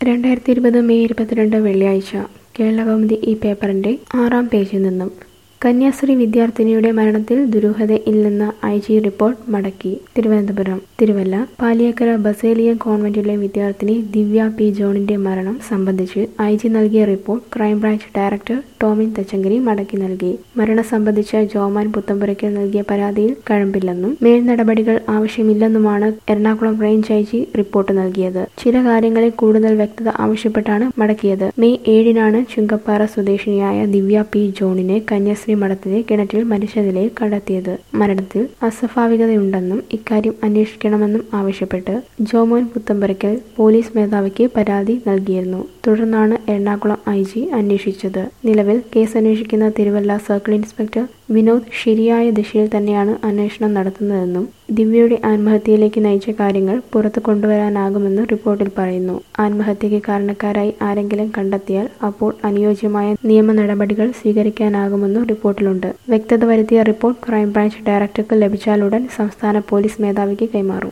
രണ്ടായിരത്തി ഇരുപത് മെയ് ഇരുപത്തിരണ്ട് വെള്ളിയാഴ്ച കേരളകൗമുദി ഈ പേപ്പറിന്റെ ആറാം പേജിൽ നിന്നും കന്യാസ്ത്രീ വിദ്യാർത്ഥിനിയുടെ മരണത്തിൽ ദുരൂഹത ഇല്ലെന്ന ഐ ജി റിപ്പോർട്ട് മടക്കി തിരുവനന്തപുരം തിരുവല്ല പാലിയക്കര ബസേലിയൻ കോൺവെന്റിലെ വിദ്യാർത്ഥിനി ദിവ്യ പി ജോണിന്റെ മരണം സംബന്ധിച്ച് ഐ ജി നൽകിയ report crime branch director Tomin Thachankary മടക്കി നൽകി മരണം സംബന്ധിച്ച് ജോമാൻ പുത്തമ്പുരയ്ക്കൽ നൽകിയ പരാതിയിൽ കഴമ്പില്ലെന്നും മേൽ നടപടികൾ ആവശ്യമില്ലെന്നുമാണ് Ernakulam range I G report നൽകിയത് ചില കാര്യങ്ങളിൽ കൂടുതൽ വ്യക്തത ആവശ്യപ്പെട്ടാണ് മടക്കിയത് മെയ് ഏഴിനാണ് ചുങ്കപ്പാറ സ്വദേശിനിയായ ദിവ്യ പി ജോണിനെ കന്യാസ്ത്രീ മഠത്തിലെ കിണറ്റിൽ മരിച്ച നിലയിൽ കണ്ടെത്തിയത് മരണത്തിൽ അസ്വാഭാവികതയുണ്ടെന്നും ഇക്കാര്യം അന്വേഷിക്കണമെന്നും ആവശ്യപ്പെട്ട് ജോമോൻ പുത്തമ്പുരയ്ക്കൽ പോലീസ് മേധാവിക്ക് പരാതി നൽകിയിരുന്നു തുടർന്നാണ് എറണാകുളം ഐ ജി അന്വേഷിച്ചത് നിലവിൽ കേസ് അന്വേഷിക്കുന്ന തിരുവല്ല സർക്കിൾ ഇൻസ്പെക്ടർ വിനോദ് ശരിയായ ദിശയിൽ തന്നെയാണ് അന്വേഷണം നടത്തുന്നതെന്നും ദിവ്യയുടെ ആത്മഹത്യയിലേക്ക് നയിച്ച കാര്യങ്ങൾ പുറത്തു കൊണ്ടുവരാനാകുമെന്ന് റിപ്പോർട്ടിൽ പറയുന്നു ആത്മഹത്യയ്ക്ക് കാരണക്കാരായി ആരെങ്കിലും കണ്ടെത്തിയാൽ അപ്പോൾ അനുയോജ്യമായ നിയമ നടപടികൾ സ്വീകരിക്കാനാകുമെന്നും റിപ്പോർട്ടിലുണ്ട് വ്യക്തത വരുത്തിയ റിപ്പോർട്ട് ക്രൈംബ്രാഞ്ച് ഡയറക്ടർക്ക് ലഭിച്ചാലുടൻ സംസ്ഥാന പോലീസ് മേധാവിക്ക് കൈമാറും